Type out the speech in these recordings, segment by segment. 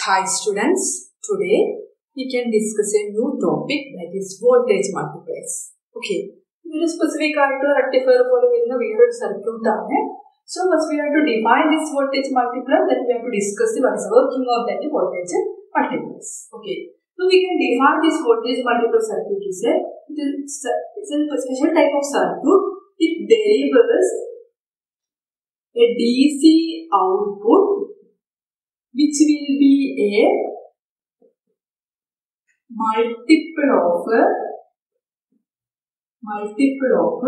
Hi students, today we can discuss a new topic that is voltage multipliers. Okay, ഇതൊരു specific ആയിട്ടുള്ള rectifier പോലെ വരുന്ന വേറൊരു circuit ആണ് so first we have to define this voltage multiplier then we have to discuss what is the working of that voltage multipliers. Okay, so we can define this voltage multiplier circuit is a it is it's a special type of circuit. It delivers a DC output which will be a multiple of multiple of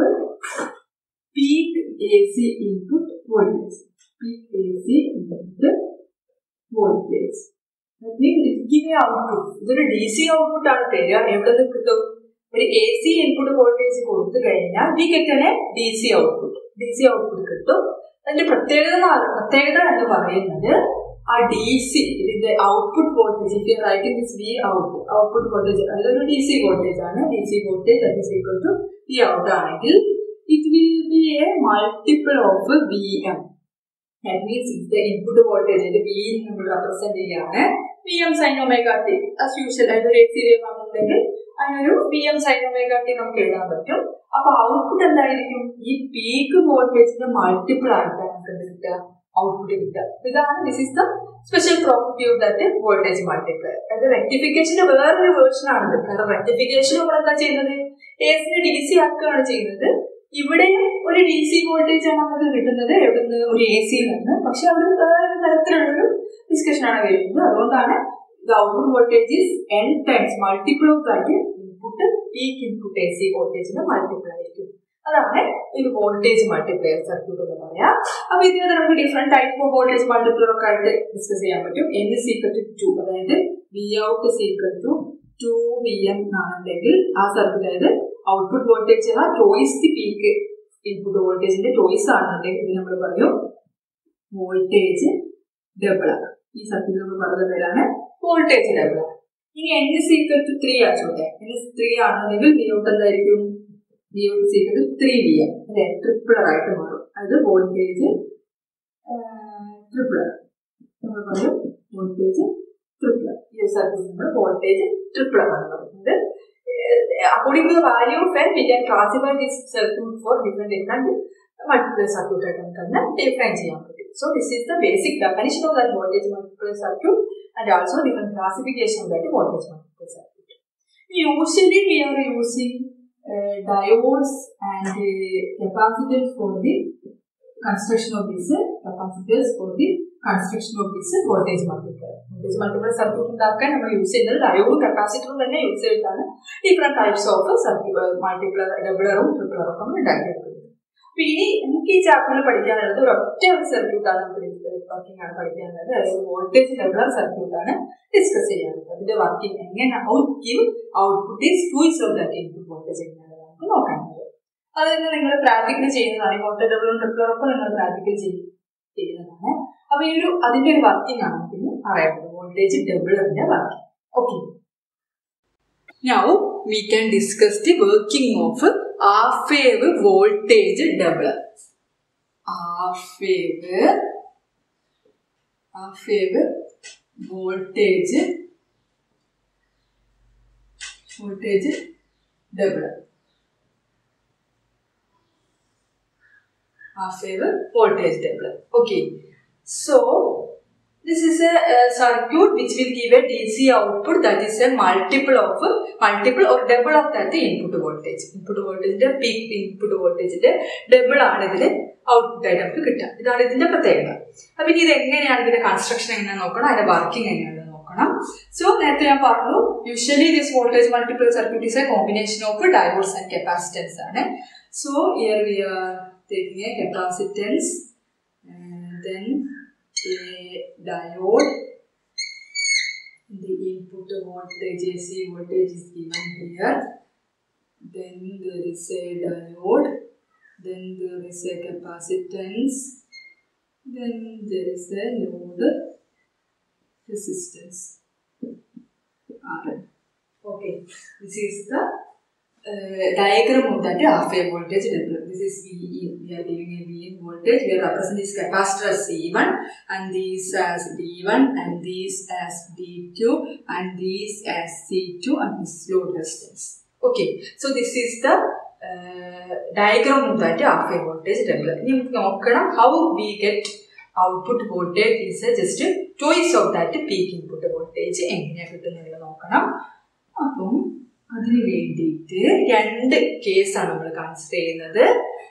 peak AC input voltage. Peak AC input voltage. That means it give a output. ഇതൊരു D C output ആണ് തരിക എവിടെ നിന്ന് കിട്ടും ഒരു A C input voltage കൊടുത്തു കഴിഞ്ഞാൽ we get D C output D C output കിട്ടും അതിന്റെ പ്രത്യേകത പ്രത്യേകത എന്ന് പറയുന്നത് ആ ഡി സി ഇതിന്റെ output voltage if you writing this V out output voltage അതൊരു ഡി സി വോൾട്ടേജ് ആണ് D C voltage that is equal to V out ആണെങ്കിൽ it will be a multiple of V M that means ഇത് input voltage ഇത് V നമ്മൾ represent ചെയ്യാണ് V M sine omega T us usual അതൊരു A C wave ആണെന്നുണ്ടെങ്കിൽ അതിനൊരു V M sine omega T നമുക്ക് എഴുതാൻ പറ്റും അപ്പൊ ഔട്ട്പുട്ട് എന്തായിരിക്കും ഈ പീക്ക് വോൾട്ടേജിന്റെ മൾട്ടിപ്പിൾ ആയിട്ടാണ് നമുക്ക് എന്ത് കിട്ടുക ഔട്ട്പുട്ട് കിട്ടുക ഇതാണ് this is the special property of that voltage multiplier അതായത് റെക്ടിഫിക്കേഷന്റെ വേറൊരു വേർഷൻ ആണിത് കാരണം റെക്ടിഫിക്കേഷൻ നമ്മൾ എന്താ ചെയ്യുന്നത് എ സിനെ ഡി സി ആക്കുകയാണ് ചെയ്യുന്നത് ഇവിടെയും ഒരു ഡി സി വോൾട്ടേജ് ആണ് നമുക്ക് കിട്ടുന്നത് എവിടുന്ന് ഒരു എ സിയിൽ നിന്ന് പക്ഷെ അവിടെ വേറൊരു തരത്തിലുള്ളൊരു ഡിസ്കഷൻ ആണ് വരുന്നത് അതുകൊണ്ടാണ് the output voltage is n times multiple of that input peak input AC voltage multiple ആയിരിക്കും അതാണ് ഒരു വോൾട്ടേജ് മൾട്ടിപ്ലയർ സർക്യൂട്ട് എന്ന് പറയാം അപ്പൊ ഇതിന് നമുക്ക് different type of voltage multiplier ഒക്കെ ആയിട്ട് ഡിസ്കസ് ചെയ്യാൻ പറ്റും എൻ സീക്വൽ ടു ടു അതായത് V out is equal to two V M ആണെന്നുണ്ടെങ്കിൽ ആ സർക്യൂട്ട് അതായത് output voltage twice the peak input വോൾട്ടേജിന്റെ ചോയ്സ് ആണെന്നുണ്ടെങ്കിൽ ഇത് നമ്മൾ പറയും വോൾട്ടേജ് ഡബിൾ ആണ് ഈ സർക്യൂട്ട് നമ്മൾ പറഞ്ഞ പേരാണ് വോൾട്ടേജ് ഡബിൾ ആണ് ഇനി എൻ സീക്വൽ ടു ത്രീ ആച്ചോട്ടെ എൻ ത്രീ ആണെന്നുണ്ടെങ്കിൽ വി ഔട്ട് എന്തായിരിക്കും V out is equal to three V M അല്ലെ ട്രിപ്പിളർ ആയിട്ട് മാറും അത് വോൾട്ടേജ് ട്രിപ്പിളർ നമ്മൾ പറയും വോൾട്ടേജ് ട്രിപ്പിളർ ഈ സർക്യൂട്ട് നമ്മൾ വോൾട്ടേജ് ട്രിപ്പിളർ ആണ് പറയുന്നത് according to the value of n we can classify this circuit for different different multiplier circuit ആയിട്ട് നമുക്ക് അതിനെ ഡിഫൈൻ ചെയ്യാൻ പറ്റും so this is the basic definition of that voltage multiplier circuit and also different classification of that voltage multiplier circuit usually we are using uh, diodes and uh, capacitors for the construction of this uh, capacitors for the construction of this voltage multiplier. Voltage multiplier circuit ഉണ്ടാക്കാൻ നമ്മൾ use ചെയ്യുന്നത് ഡയോഡും കപ്പാസിറ്ററും തന്നെ use ചെയ്തിട്ടാണ് different types of circuit multiplier ഡബിളറും ട്രിപ്പിളറും ഒക്കെ നമ്മൾ ഉണ്ടാക്കിയെടുക്കുന്നത് അപ്പൊ ഇനി നമുക്ക് ഈ ചാപ്റ്ററിൽ പഠിക്കാനുള്ളത് ഒരു ഒറ്റ ഒരു സർക്യൂട്ടാണ് നമുക്ക് വർക്കിംഗ് ആണ് പഠിക്കാനുള്ളത് അതായത് വോൾട്ടേജ് ഡബിളർ സർക്യൂട്ടാണ് ഡിസ്കസ് ചെയ്യാനുള്ളത് അതിന്റെ വർക്കിംഗ് എങ്ങനെ out give output is twice of that input voltage എങ്ങനെയാണ് നമുക്ക് നോക്കാനുള്ളത് അത് തന്നെ നിങ്ങൾ പ്രാക്ടിക്കൽ ചെയ്യുന്നതാണ് ഈ വോൾട്ടേജ് ഡബിളും ട്രിപ്പിളറും ഒക്കെ നിങ്ങൾ പ്രാക്ടിക്കൽ ചെയ്യുന്നതാണ് അപ്പൊ ഈ ഒരു അതിന്റെ ഒരു വർക്കിംഗ് ആണ് നമുക്ക് അറിയേണ്ടത് വോൾട്ടേജ് ഡബിളറിന്റെ working okay Now we can discuss the working of half wave voltage doubler. Half wave half wave voltage voltage doubler. Half wave voltage doubler. Okay. So this is a, a circuit which will give a DC output that is a multiple of multiple or double of that input voltage. Input voltage peak input voltage double ആണ് ഇതിൽ output ആയിട്ട് നമുക്ക് കിട്ടുക ഇതാണ് ഇതിന്റെ പ്രത്യേകത അപ്പൊ ഇനി ഇത് എങ്ങനെയാണ് ഇതിന്റെ കൺസ്ട്രക്ഷൻ എങ്ങനെയാണ് നോക്കണം അതിന്റെ വർക്കിംഗ് എങ്ങനെയാണെന്ന് നോക്കണം സോ നേരത്തെ ഞാൻ പറഞ്ഞു usually this voltage multiple circuit is a combination of diodes and capacitance ആണ് so here we are taking a capacitance then a diode the input voltage AC voltage is given here then there is a diode then there is a capacitance then there is a load resistance RN okay this is the uh, diagram of that half wave voltage developed. This is VE. we are giving a V in voltage. We are representing this capacitor as C1 and these as D1 and these as D2 and these as C2 and this load resistance. Okay, so this is the uh, diagram of that half a voltage regular. ഇനി നമുക്ക് നോക്കണം how we get output voltage is a just choice of that peak input voltage എങ്ങനെയാണ് കിട്ടുന്നത് നോക്കണം അപ്പം അതിന് വേണ്ടിയിട്ട് രണ്ട് കേസാണ് നമ്മൾ കൺസിഡർ ചെയ്യുന്നത്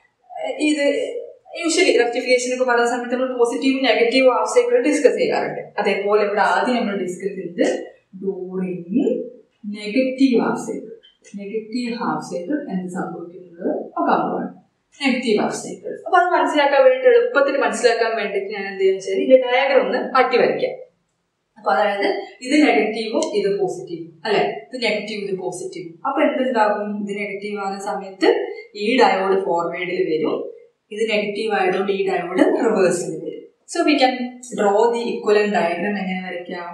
ഇത് യൂഷ്വലി റെക്ടിഫിക്കേഷൻ ഒക്കെ പറയുന്ന സമയത്ത് നമ്മൾ positive negative half cycle discuss ചെയ്യാറുണ്ട് അതേപോലെ ഇവിടെ ആദ്യം നമ്മൾ ഡിസ്കസ് ചെയ്തത് during negative half cycle negative half cycle എന്ത് സംഭവിക്കുന്നത് നോക്കാവുന്നതാണ് നെഗറ്റീവ് ഹാഫ് സൈക്കിൾ അപ്പൊ അത് മനസ്സിലാക്കാൻ വേണ്ടി എളുപ്പത്തിൽ മനസ്സിലാക്കാൻ വേണ്ടിയിട്ട് ഞാൻ എന്ത് ചെയ്യുന്ന വെച്ചാൽ ഇതിന്റെ ഡയഗ്രം ഒന്ന് പട്ടി വരയ്ക്കാം അപ്പൊ അതായത് ഇത് നെഗറ്റീവും ഇത് പോസിറ്റീവും അല്ലെ ഇത് നെഗറ്റീവ് ഇത് പോസിറ്റീവും അപ്പൊ എന്തുണ്ടാകും ഇത് നെഗറ്റീവ് ആകുന്ന സമയത്ത് ഈ ഡയോഡ് ഫോർവേഡിൽ വരും ഇത് നെഗറ്റീവ് ആയതുകൊണ്ട് ഈ ഡയോഡ് റിവേഴ്സിൽ വരും so we can draw the equivalent diagram എങ്ങനെ വരയ്ക്കാം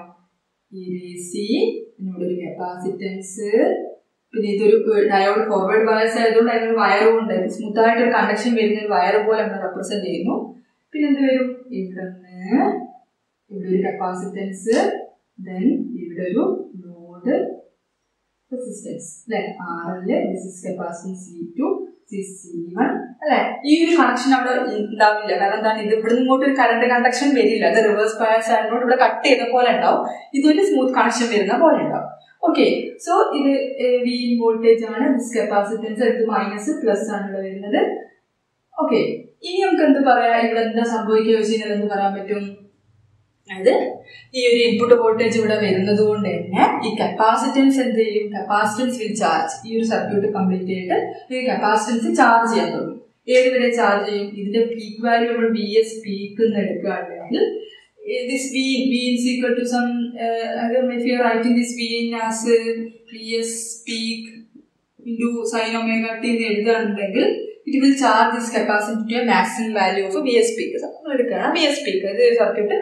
ഈ സി ഇവിടെ ഒരു കപ്പാസിറ്റൻസ് പിന്നെ ഇതൊരു ഡയോഡ് ഫോർവേഡ് ബയസ് ആയതുകൊണ്ട് അതിനൊരു വയറും ഉണ്ട് സ്മൂത്ത് ആയിട്ട് ഒരു കണ്ടക്ഷൻ വരുന്ന ഒരു വയർ പോലെ നമ്മൾ റെപ്രസെന്റ് ചെയ്യുന്നു പിന്നെ എന്ത് വരും ഇവിടെ നിന്ന് ഇവിടെ ഒരു കപ്പാസിറ്റൻസ് ദെൻ ഇവിടെ ഒരു ലോഡ് റെസിസ്റ്റൻസ് അല്ലെ R L this is capacitance C two C one അല്ലെ ഈ ഒരു കണക്ഷൻ അവിടെ ഉണ്ടാവില്ല കാരണം എന്താണ് ഇത് ഇവിടെ ഇങ്ങോട്ട് ഒരു കറണ്ട് കണ്ടക്ഷൻ വരില്ല അത് റിവേഴ്സ് ബയസ് ആയതുകൊണ്ട് ഇവിടെ കട്ട് ചെയ്ത പോലെ ഉണ്ടാവും ഇതൊരു സ്മൂത്ത് കണക്ഷൻ വരുന്ന പോലെ ഉണ്ടാവും ഓക്കെ സോ ഇത് വി ഇൻ വോൾട്ടേജ് ആണ് ദിസ് കപ്പാസിറ്റൻസ് ഇത് മൈനസ് പ്ലസ് ആണ് ഇവിടെ വരുന്നത് ഓക്കെ ഇനി നമുക്ക് എന്ത് പറയാം ഇവിടെ എന്താ സംഭവിക്കുക വെച്ച് കഴിഞ്ഞാൽ എന്ത് പറയാൻ പറ്റും അതായത് ഈ ഒരു ഇൻപുട്ട് വോൾട്ടേജ് ഇവിടെ വരുന്നത് കൊണ്ട് തന്നെ ഈ കപ്പാസിറ്റൻസ് എന്ത് ചെയ്യും കപ്പാസിറ്റൻസ് വിൽ ചാർജ് ഈ ഒരു സർക്യൂട്ട് കംപ്ലീറ്റ് ചെയ്തിട്ട് ഈ കപ്പാസിറ്റൻസ് ചാർജ് ചെയ്യാൻ തുടങ്ങും ഏത് വരെ ചാർജ് ചെയ്യും ഇതിന്റെ പീക്ക് വാല്യൂ നമ്മൾ വി എസ് പീക്ക് എന്ന് എടുക്കുകയാണെങ്കിൽ this V V is equal to some uh, if you are writing this V in as uh, Vs peak into sin omega t എന്ന് എഴുതുകയാണെന്നുണ്ടെങ്കിൽ it will charge this capacity to maximum value of V S peak നമ്മൾ എടുക്കുകയാണ് V S peak ഇത് circuit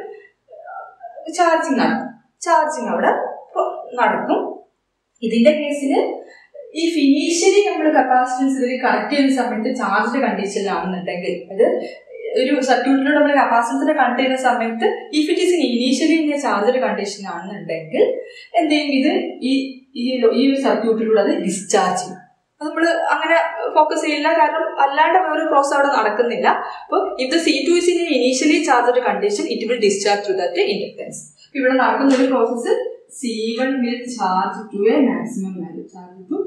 charging നടക്കും charging അവിടെ നടക്കും ഇതിന്റെ കേസിൽ ഈ ഫിനീഷ്യലി നമ്മൾ കപ്പാസിറ്റൻസ് ഇതിൽ കണക്ട് ചെയ്യുന്ന സമയത്ത് ചാർജ്ഡ് കണ്ടീഷനിലാണെന്നുണ്ടെങ്കിൽ അത് ഒരു സർക്യൂട്ടിലൂടെ നമ്മൾ കപ്പാസിറ്റൻസിനെ കണക്ട് ചെയ്യുന്ന സമയത്ത് if it is initially in charged condition ആണെന്നുണ്ടെങ്കിൽ എന്ത് ചെയ്യും ഇത് ഈ ഈ ഒരു സർക്യൂട്ടിലൂടെ അത് ഡിസ്ചാർജ് ചെയ്യും നമ്മൾ അങ്ങനെ ഫോക്കസ് ചെയ്യില്ല കാരണം അല്ലാണ്ട് വേറൊരു പ്രോസസ് അവിടെ നടക്കുന്നില്ല അപ്പോൾ if the C two is in initially charged condition it will discharge to that inductance ഇവിടെ നടക്കുന്ന ഒരു process C one will charge to a maximum value charge to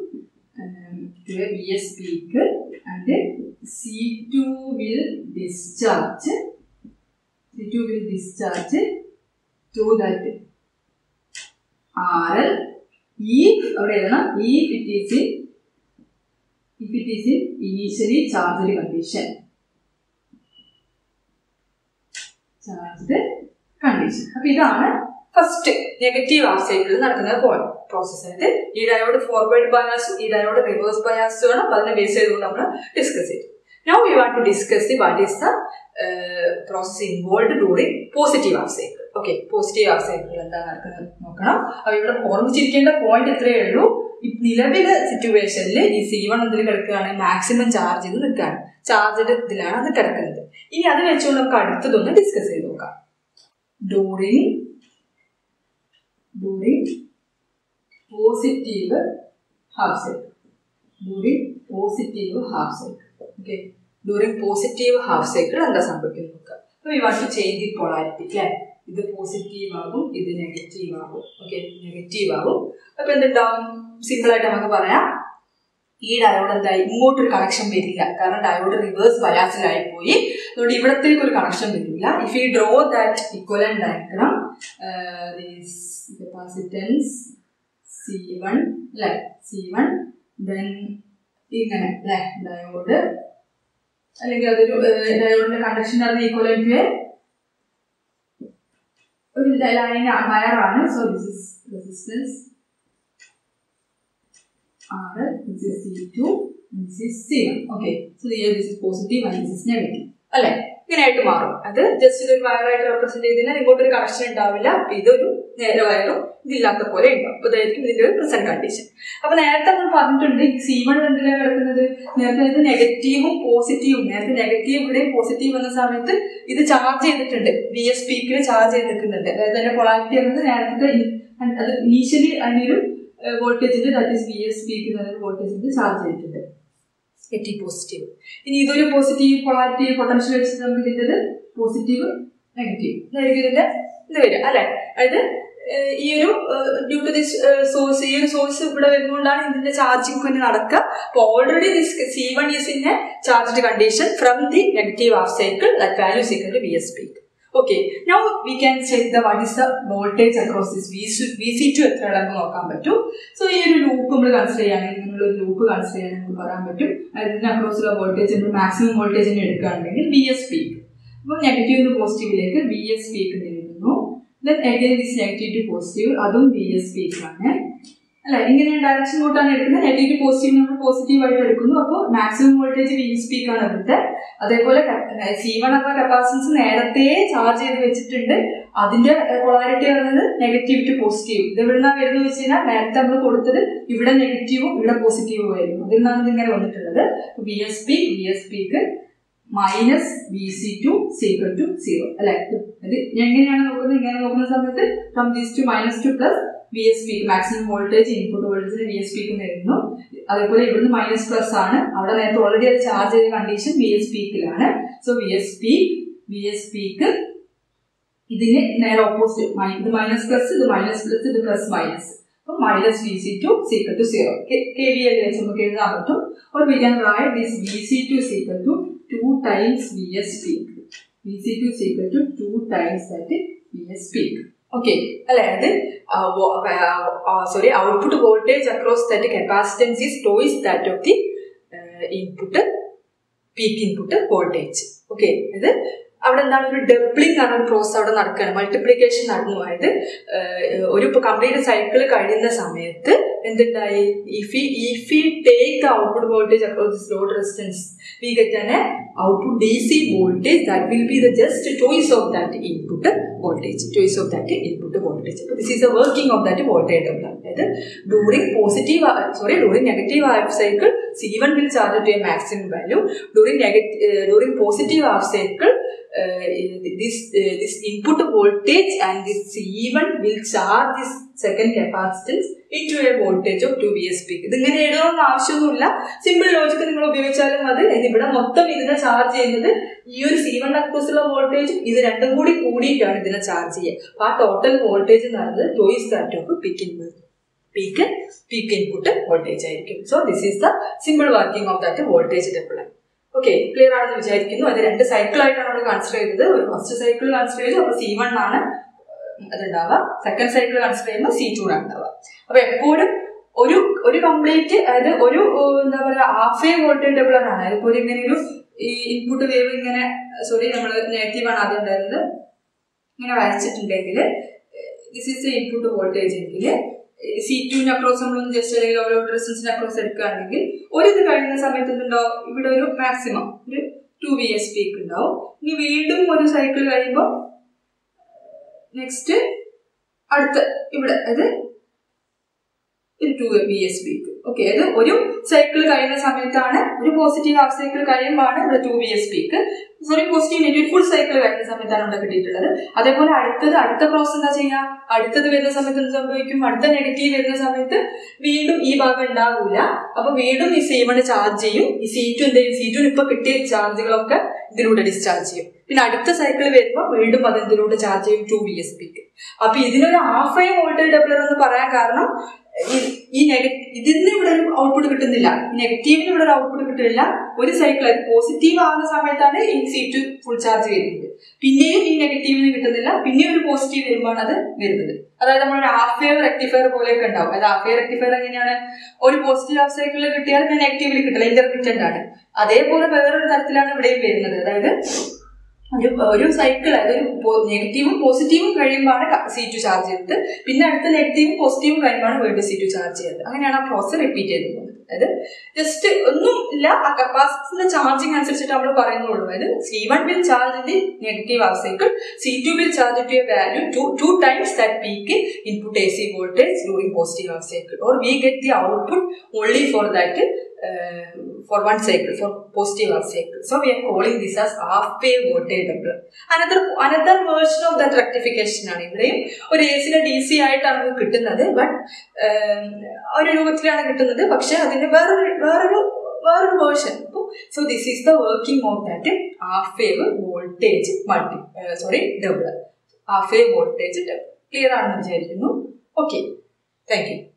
to a V S peak and C two will discharge C two will discharge to that R L ഈ അവിടെ എഴുതണം ഈ it is in if it is in initially charged condition. Charged condition. അപ്പൊ ഇതാണ് first negative half സൈക്കിളിൽ നടക്കുന്ന process ആയിട്ട് ഈ ഡയോഡ് ഫോർവേഡ് ബയാസ് ഈ ഡയോഡ് റിവേഴ്സ് ബയാസ് ആണ് അപ്പൊ അതിനെ ബേസ് ചെയ്തുകൊണ്ട് നമ്മൾ ഡിസ്കസ് ചെയ്തു now we want to discuss the what is the process involve during positive half cycle okay positive half cycle എന്താ നടക്കുന്നത് നോക്കണം അപ്പൊ ഇവിടെ ഓർമ്മിച്ചിരിക്കേണ്ട പോയിന്റ് ഇത്രയേ ഉള്ളൂ നിലവിലെ സിറ്റുവേഷനിൽ ഈ സി വൺ ഇതിൽ കിടക്കുകയാണ് മാക്സിമം ചാർജ് ചെയ്ത് നിൽക്കുകയാണ് ചാർജഡ് ഇതിലാണ് അത് കിടക്കുന്നത് ഇനി അത് വെച്ചുകൊണ്ട് നമുക്ക് അടുത്തതൊന്ന് ഡിസ്കസ് ചെയ്ത് നോക്കാം during during positive half cycle during positive half cycle okay during positive half cycle എന്താ സംഭവിക്കുന്നത് നോക്കാം അപ്പൊ we want to change the polarity അല്ലേ ഇത് പോസിറ്റീവ് ആകും ഇത് നെഗറ്റീവ് ആകും ഓക്കെ നെഗറ്റീവ് ആകും അപ്പൊ എന്തുണ്ടാവും സിമ്പിൾ ആയിട്ട് നമുക്ക് പറയാം ഈ ഡയോഡ് എന്തായി ഇങ്ങോട്ടൊരു കണക്ഷൻ വരില്ല കാരണം ഡയോഡ് റിവേഴ്സ് ബയാസിലായി പോയി അതുകൊണ്ട് ഇവിടത്തേക്ക് ഒരു കണക്ഷൻ വരില്ല if you draw that equivalent diagram capacitance C one അല്ലെ സി വൺ ദെൻ ഇങ്ങനെ അല്ലെ ഡയോഡ് അല്ലെങ്കിൽ അതൊരു ഡയോഡിന്റെ കണ്ടക്ഷൻ ആണ് ഈക്വലൻ ടു ഒരു ലൈൻ വയറാണ് so this is resistance R, this is C2, this is C1. Okay, so here this is positive and this is negative. അല്ലെ ഇങ്ങനെയായിട്ട് മാറും അത് ജസ്റ്റ് ഇതൊരു വയറായിട്ട് റെപ്രസെന്റ് ചെയ്തതിനാൽ ഇങ്ങോട്ടൊരു കണക്ഷൻ ഉണ്ടാവില്ല അപ്പൊ ഇതൊരു നേരെ വയറും ഇതില്ലാത്ത പോലെ ഉണ്ടാവും അപ്പൊ ഇതായിരിക്കും ഇതിന്റെ ഒരു പ്രസന്റ് കണ്ടീഷൻ അപ്പൊ നേരത്തെ നമ്മൾ പറഞ്ഞിട്ടുണ്ട് സി വൺ എന്തിലാണ് കിടക്കുന്നത് നേരത്തെ ഇത് നെഗറ്റീവും പോസിറ്റീവും നേരത്തെ നെഗറ്റീവ് ഇവിടെയും പോസിറ്റീവ് വന്ന സമയത്ത് ഇത് ചാർജ് ചെയ്തിട്ടുണ്ട് വി എസ് പീക്കിൽ ചാർജ് ചെയ്ത് നിൽക്കുന്നുണ്ട് അതായത് അതിന്റെ പൊളാരിറ്റി എന്നത് നേരത്തെ അത് ഇനീഷ്യലി അതിനൊരു വോൾട്ടേജിന്റെ that is V S peak എന്നൊരു വോൾട്ടേജിന്റെ ചാർജ് ചെയ്തിട്ടുണ്ട് നെഗറ്റീവ് പോസിറ്റീവ് ഇനി ഇതൊരു പോസിറ്റീവ് പൊളാരിറ്റി പൊട്ടൻഷ്യൽ വെച്ചിട്ട് നമുക്ക് ഇതിൻ്റെ പോസിറ്റീവ് നെഗറ്റീവ് ഇതായിരിക്കും ഇതിന്റെ ഇത് വരിക അല്ലെ അതായത് ഈ ഒരു ഡ്യൂ ടു ദിസ് സോഴ്സ് ഈ ഒരു സോഴ്സ് ഇവിടെ വരുന്നതുകൊണ്ടാണ് ഇതിന്റെ ചാർജിങ് പിന്നെ നടക്കുക അപ്പോൾ already this C one is in a charged condition from the negative half cycle that value is equal to V S peak okay now we can check the what is the voltage across this V V C two എത്ര നമുക്ക് നോക്കാൻ പറ്റും so ഈ ഒരു loop നമ്മൾ consider ചെയ്യുകയാണെങ്കിൽ ഇങ്ങനെയുള്ള ഒരു ലൂപ്പ് കൺസിഡർ ചെയ്യാൻ നമുക്ക് പറയാൻ പറ്റും അതിന് അക്രോസിലുള്ള വോൾട്ടേജ് നമ്മൾ മാക്സിമം വോൾട്ടേജിന് എടുക്കുകയാണെങ്കിൽ വി എസ് പീക്ക് അപ്പോൾ നെഗറ്റീവ് പോസിറ്റീവിലേക്ക് വി എസ് പീക്ക് എഴുതുന്നു then again this negative to positive അതും വി എസ് പീക്ക് ആണ് അല്ല ഇങ്ങനെ ഡയറക്ഷൻ കൂട്ടാണ് എടുക്കുന്നത് നെഗറ്റീവ് പോസിറ്റീവ് നമ്മൾ പോസിറ്റീവ് ആയിട്ട് എടുക്കുന്നു അപ്പോൾ maximum voltage V S peak ആണ് ഇവിടുത്തെ അതേപോലെ സി വൺ എന്ന കപ്പാസിറ്റൻസ് നേരത്തെ ചാർജ് ചെയ്ത് വെച്ചിട്ടുണ്ട് അതിന്റെ പൊളാരിറ്റി പറയുന്നത് നെഗറ്റീവ് ടു പോസിറ്റീവ് ഇത് എവിടുന്നാണ് വരുന്നത് വെച്ച് കഴിഞ്ഞാൽ നേരത്തെ നമ്മൾ കൊടുത്തത് ഇവിടെ നെഗറ്റീവും ഇവിടെ പോസിറ്റീവും ആയിരുന്നു അതിൽ നിന്നാണ് ഇതിങ്ങനെ വന്നിട്ടുള്ളത് V S P V S peak minus V C two equal to zero അല്ലെ ഇത് എങ്ങനെയാണ് നോക്കുന്നത് ഇങ്ങനെ നോക്കുന്ന സമയത്ത് from these to minus to plus V S peak maximum voltage input വോൾട്ടേജിന് വി എസ് പിക്ക് വരുന്നു അതേപോലെ ഇവിടുന്ന് മൈനസ് പ്ലസ് ആണ് അവിടെ നേരത്തെ ഓൾറെഡി അത് ചാർജ് ചെയ്ത കണ്ടീഷൻ വി എസ് പീക്കിലാണ് so V S P V S peak ഇതിന് നേരെ ഓപ്പോസിറ്റ് ഇത് മൈനസ് പ്ലസ് ഇത് മൈനസ് പ്ലസ് ഇത് പ്ലസ് മൈനസ് അപ്പോൾ minus V C two equal to zero K V L വെച്ച് നമുക്ക് എഴുതാൻ പറ്റും or we can write this V C two equal to two times V S peak V C two equal to two times that V S peak okay അല്ലെ അത് sorry output voltage across that capacitance is twice that of the input peak input voltage okay ഇത് അവിടെ എന്താണ് ഒരു doubling ആണ് ഒരു process അവിടെ നടക്കുകയാണ് മൾട്ടിപ്ലിക്കേഷൻ നടന്നു അതായത് ഒരു കംപ്ലീറ്റ് സൈക്കിൾ കഴിയുന്ന സമയത്ത് എന്തുണ്ടായി if if we take the output voltage across this load resistance we get an output D C voltage that will be the just twice of that input voltage twice of that input voltage അപ്പോൾ this is the working of that voltage double അതായത് during positive sorry during negative half cycle C one will charge to a maximum value during negative during positive half cycle uh, this uh, this input voltage and this C1 will charge this second capacitance into a voltage of 2 VS peak. ഇതിങ്ങനെ എഴുതണമെന്ന് ആവശ്യമൊന്നുമില്ല simple logic നിങ്ങൾ ഉപയോഗിച്ചാലും മതി ഇവിടെ മൊത്തം ഇതിനെ charge ചെയ്യുന്നത് ഈ ഒരു സി വൺ അക്രോസുള്ള വോൾട്ടേജും ഇത് രണ്ടും കൂടി കൂടിയിട്ടാണ് ഇതിനെ ചാർജ് ചെയ്യുക അപ്പൊ ആ ടോട്ടൽ വോൾട്ടേജ് എന്ന് പറയുന്നത് twice that of peak peak peak input voltage ആയിരിക്കും so this is the simple working of that voltage double okay clear ആണെന്ന് വിചാരിക്കുന്നു അത് രണ്ട് സൈക്കിൾ ആയിട്ടാണ് നമ്മൾ കൺസിഡർ ചെയ്തത് ഒരു ഫസ്റ്റ് സൈക്കിൾ കൺസിഡർ ചെയ്തു അപ്പൊ സി വൺ ആണ് അതുണ്ടാവുക സെക്കൻഡ് സൈക്കിൾ കൺസിഡർ ചെയ്യുമ്പോൾ സി ടു ആണ് ഉണ്ടാവുക അപ്പൊ എപ്പോഴും ഒരു ഒരു കംപ്ലീറ്റ് അതായത് ഒരു എന്താ പറയുക ഹാഫ് എ വോൾട്ടേജ് ഡബിളർ ആണ് അതായത് ഇപ്പോൾ ഇങ്ങനെ ഒരു ഈ ഇൻപുട്ട് വേവ് ഇങ്ങനെ സോറി നമ്മൾ നെഗറ്റീവ് ആണ് ആദ്യം ഉണ്ടായിരുന്നത് ഇങ്ങനെ വരച്ചിട്ടുണ്ടെങ്കിൽ this is the input voltage എങ്കിൽ സി ടുവിന് അക്രോസ് നമ്മളൊന്ന് ജസ്റ്റ് അല്ലെങ്കിൽ ഓരോ റെസിസ്റ്റൻസിന് അക്രോസ് എടുക്കുകയാണെങ്കിൽ ഒരു ഇത് കഴിയുന്ന സമയത്ത് എന്തുണ്ടാവും ഇവിടെ ഒരു മാക്സിമം ഒരു ടു വി എസ് പീക്ക് ഉണ്ടാവും ഇനി വീണ്ടും ഒരു സൈക്കിൾ കഴിയുമ്പോൾ നെക്സ്റ്റ് അടുത്ത ഇവിടെ അത് two V S peak okay അത് ഒരു സൈക്കിൾ കഴിയുന്ന സമയത്താണ് ഒരു പോസിറ്റീവ് ഹാഫ് സൈക്കിൾ കഴിയുമ്പോഴാണ് ഇവിടെ two V S peak sorry positive negative full cycle കഴിയുന്ന സമയത്താണ് ഇവിടെ കിട്ടിയിട്ടുള്ളത് അതേപോലെ അടുത്തത് അടുത്ത പ്രോസസ് എന്താ ചെയ്യുക അടുത്തത് വരുന്ന സമയത്ത് എന്ത് സംഭവിക്കും അടുത്ത നെഗറ്റീവ് വരുന്ന സമയത്ത് വീണ്ടും ഈ ഭാഗം ഉണ്ടാവില്ല അപ്പൊ വീണ്ടും ഈ സി വൺ ചാർജ് ചെയ്യും ഈ സി ടു എന്ത് ചെയ്യും സി ടുന് ഇപ്പൊ കിട്ടിയ ചാർജുകളൊക്കെ ഇതിലൂടെ ഡിസ്ചാർജ് ചെയ്യും പിന്നെ അടുത്ത സൈക്കിൾ വരുമ്പോൾ വീണ്ടും അത് ഇതിലൂടെ ചാർജ് ചെയ്യും ടു ബി എസ് പിക്ക് അപ്പൊ ഇതിനൊരു ഹാഫ് ഐ വോൾട്ടേജ് ഡബ്ലർ എന്ന് പറയാൻ കാരണം ഈ നെഗറ്റീവ് ഇതിന് ഇവിടെ ഒരു ഔട്ട്പുട്ട് കിട്ടുന്നില്ല നെഗറ്റീവിന് ഇവിടെ ഒരു ഔട്ട്പുട്ട് കിട്ടുന്നില്ല ഒരു സൈക്കിൾ പോസിറ്റീവ് ആവുന്ന സമയത്താണ് ഈ സി ടു ഫുൾ ചാർജ് വരുന്നത് പിന്നെയും ഈ നെഗറ്റീവിന് കിട്ടുന്നില്ല പിന്നെയും ഒരു പോസിറ്റീവ് വരുമ്പോഴാണ് അത് വരുന്നത് അതായത് നമ്മളൊരു ഹാഫ് വേവ് റെക്ടിഫയർ പോലെയൊക്കെ ഉണ്ടാവും അതായത് ഹാഫ് വേവ് റെക്ടിഫയർ എങ്ങനെയാണ് ഒരു പോസിറ്റീവ് ഹാഫ് സൈക്കിളിൽ കിട്ടിയാൽ പിന്നെ നെഗറ്റീവിൽ കിട്ടില്ല ഇന്റർമിറ്റന്റ് ആണ് അതേപോലെ വേറൊരു തരത്തിലാണ് ഇവിടെയും വരുന്നത് അതായത് ഒരു ഒരു സൈക്കിൾ അതായത് നെഗറ്റീവും പോസിറ്റീവും കഴിയുമ്പോഴാണ് സി ടു ചാർജ് ചെയ്തത് പിന്നെ അടുത്ത നെഗറ്റീവും പോസിറ്റീവും കഴിയുമ്പോഴാണ് വീണ്ടും സി ടു ചാർജ് ചെയ്തത് അങ്ങനെയാണ് ആ പ്രോസസ് റിപ്പീറ്റ് ചെയ്ത് പോകുന്നത് അതായത് ജസ്റ്റ് ഒന്നും ഇല്ല ആ കപ്പാസിറ്ററിന്റെ ചാർജിങ് അനുസരിച്ചിട്ട് നമ്മൾ പറയുന്നുള്ളൂ അതായത് C one will charge the negative half cycle C two will charge to a value to two times that peak input A C voltage during positive half cycle or we get the output only for that for one cycle for positive half cycle so we are calling this as half wave voltage doubler another another version of that rectification ആണ് ഇവിടെയും ഒരു A സിയുടെ D C ആയിട്ടാണ് നമുക്ക് കിട്ടുന്നത് but ഒരു രൂപത്തിലാണ് കിട്ടുന്നത് പക്ഷെ അതിന്റെ വേറൊരു വേറൊരു വേറൊരു version so this is the working of that half wave voltage multi sorry double half wave voltage double clear ആണെന്ന് വിചാരിക്കുന്നു ഓക്കെ താങ്ക് യു